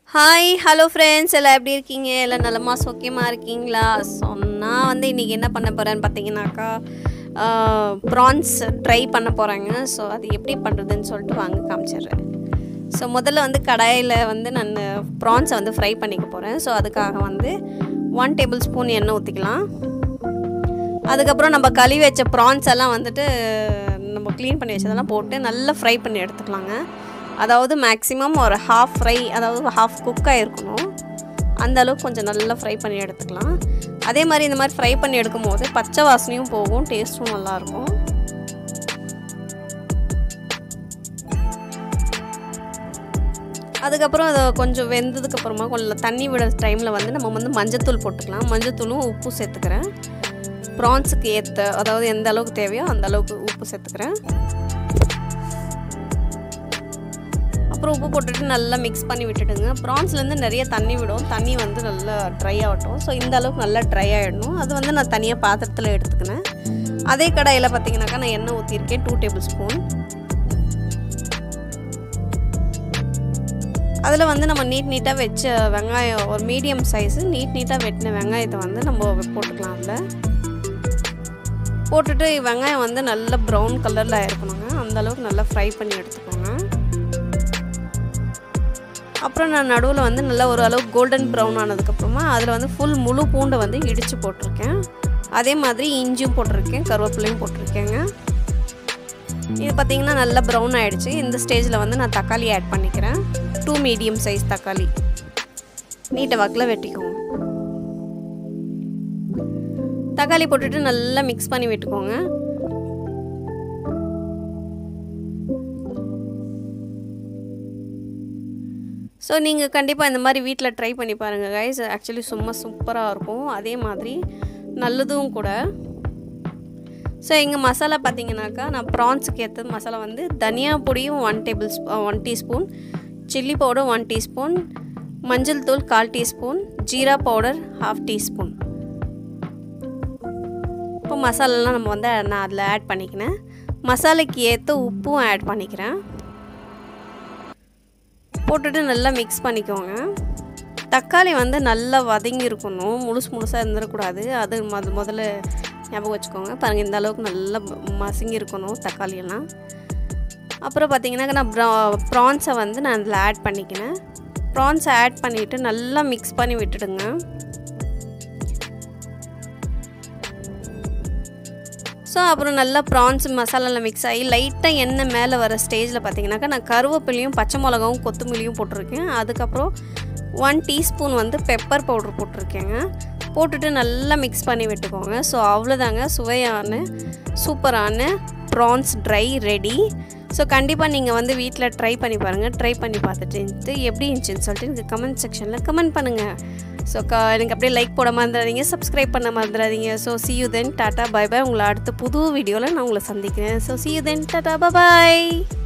hi hello friends எல்லாம் எப்படி இருக்கீங்க எல்லாம் நலமா சோக்கியமாக இருக்கீங்களா ஸோ நான் வந்து இன்றைக்கி என்ன பண்ண போகிறேன்னு பார்த்தீங்கன்னாக்கா ப்ரான்ஸ் ட்ரை பண்ண போகிறேங்க ஸோ அது எப்படி பண்ணுறதுன்னு சொல்லிட்டு வாங்க காமிச்சிடுறேன் ஸோ முதல்ல வந்து கடாயில் வந்து நான் ப்ரான்ஸை வந்து ஃப்ரை பண்ணிக்க போகிறேன் ஸோ அதுக்காக வந்து ஒன் டேபிள் ஸ்பூன் எண்ணெய் ஊற்றிக்கலாம் அதுக்கப்புறம் நம்ம கழுவி வச்ச ப்ரான்ஸ் எல்லாம் வந்துட்டு நம்ம க்ளீன் பண்ணி வச்சதெல்லாம் போட்டு நல்லா ஃப்ரை பண்ணி எடுத்துக்கலாங்க அதாவது மேக்ஸிமம் ஒரு ஹாஃப் ஃப்ரை அதாவது ஹாஃப் குக் ஆகிருக்கணும் அந்த அளவுக்கு கொஞ்சம் நல்லா ஃப்ரை பண்ணி எடுத்துக்கலாம் அதே மாதிரி இந்த மாதிரி ஃப்ரை பண்ணி எடுக்கும் போது பச்சை வாசனையும் போகும் டேஸ்ட்டும் நல்லாயிருக்கும் அதுக்கப்புறம் அதை கொஞ்சம் வெந்ததுக்கப்புறமா கொஞ்சம் தண்ணி விட டைமில் வந்து நம்ம வந்து மஞ்சத்தூள் போட்டுக்கலாம் மஞ்சத்தூளும் உப்பு சேர்த்துக்கிறேன் ப்ரான்ஸுக்கு ஏற்ற அதாவது எந்த அளவுக்கு தேவையோ அந்த அளவுக்கு உப்பு சேர்த்துக்கிறேன் அப்புறம் உப்பு போட்டுட்டு நல்லா மிக்ஸ் பண்ணி விட்டுடுங்க ப்ரான்ஸ்லேருந்து நிறைய தண்ணி விடும் தண்ணி வந்து நல்லா ட்ரை ஆகட்டும் ஸோ இந்த அளவுக்கு நல்லா ட்ரை ஆகிடணும் அது வந்து நான் தனியாக பாத்திரத்தில் எடுத்துக்கினேன் அதே கடாயில் பார்த்தீங்கன்னாக்கா நான் எண்ணெய் ஊற்றிருக்கேன் டூ டேபிள் ஸ்பூன் அதில் வந்து நம்ம நீட் நீட்டாக வச்ச வெங்காயம் ஒரு மீடியம் சைஸு நீட் நீட்டாக வெட்டின வெங்காயத்தை வந்து நம்ம போட்டுக்கலாம் அதில் போட்டுட்டு வெங்காயம் வந்து நல்ல ப்ரௌன் கலரில் இருக்கணுங்க அந்தளவுக்கு நல்லா ஃப்ரை பண்ணி எடுத்துக்கோங்க அப்புறம் நான் நடுவில் வந்து நல்லா ஒரு அளவு கோல்டன் ப்ரௌன் ஆனதுக்கப்புறமா அதில் வந்து ஃபுல் முழு பூண்டை வந்து இடித்து போட்டிருக்கேன் அதே மாதிரி இஞ்சியும் போட்டிருக்கேன் கருவேப்பிலையும் போட்டிருக்கேங்க இது பார்த்திங்கன்னா நல்லா ப்ரௌன் ஆகிடுச்சு இந்த ஸ்டேஜில் வந்து நான் தக்காளி ஆட் பண்ணிக்கிறேன் டூ மீடியம் சைஸ் தக்காளி நீட்டை வாக்கில் வெட்டிக்குவோம் தக்காளி போட்டுட்டு நல்லா மிக்ஸ் பண்ணி விட்டுக்கோங்க ஸோ நீங்கள் கண்டிப்பாக இந்த மாதிரி வீட்டில் ட்ரை பண்ணி பாருங்கள் கைஸ் ஆக்சுவலி சும்மா சூப்பராக இருக்கும் அதே மாதிரி நல்லதும் கூட ஸோ எங்கள் மசாலா பார்த்தீங்கன்னாக்கா நான் ப்ரான்ஸுக்கு ஏற்ற மசாலா வந்து தனியா பொடியும் one tablespoon one teaspoon chilli powder one teaspoon மஞ்சள் தூள் கால் டீஸ்பூன் ஜீரா பவுடர் ஹாஃப் டீஸ்பூன் இப்போ மசாலாலாம் நம்ம வந்து நான் அதில் ஆட் பண்ணிக்கினேன் மசாலைக்கு ஏற்ற உப்பும் ஆட் பண்ணிக்கிறேன் போட்டுட்டு நல்லா மிக்ஸ் பண்ணிக்கோங்க தக்காளி வந்து நல்லா வதங்கி இருக்கணும் முழுசு முழுசாக இருந்துடக்கூடாது அது அது முதல்ல ஞாபகம் வச்சுக்கோங்க பாருங்கள் இந்த அளவுக்கு நல்லா மசங்கி இருக்கணும் தக்காளியெல்லாம் அப்புறம் பார்த்தீங்கன்னா நான் ப்ரா ப்ரான்ஸை வந்து நான் அதில் ஆட் பண்ணிக்கினேன் ப்ரான்ஸை ஆட் பண்ணிவிட்டு நல்லா மிக்ஸ் பண்ணி விட்டுடுங்க ஸோ அப்புறம் நல்லா ப்ரான்ஸ் மசாலாவில் மிக்ஸ் ஆகி லைட்டாக எண்ணெய் மேலே வர ஸ்டேஜில் பார்த்தீங்கன்னாக்கா நான் கருவேப்பிலையும் பச்சை மிளகாவும் கொத்தமல்லியும் போட்டிருக்கேன் அதுக்கப்புறம் ஒன் டீஸ்பூன் வந்து பெப்பர் பவுட்ரு போட்டிருக்கேங்க போட்டுட்டு நல்லா மிக்ஸ் பண்ணி விட்டுக்கோங்க ஸோ அவ்வளோதாங்க சுவையான சூப்பரான ப்ரான்ஸ் ட்ரை ரெடி ஸோ கண்டிப்பாக நீங்கள் வந்து வீட்டில் ட்ரை பண்ணி பாருங்கள் ட்ரை பண்ணி பார்த்துட்டு எப்படி இருந்துச்சுன்னு சொல்லிட்டு எனக்கு கமெண்ட் செக்ஷனில் கமெண்ட் பண்ணுங்கள் ஸோ க எனக்கு அப்படியே லைக் போட மறந்துடாதீங்க சப்ஸ்கிரைப் பண்ண மறந்துடாதீங்க so see you then tata bye bye உங்களை அடுத்த புது வீடியோவில் நான் உங்களை சந்திக்கிறேன் so see you then tata bye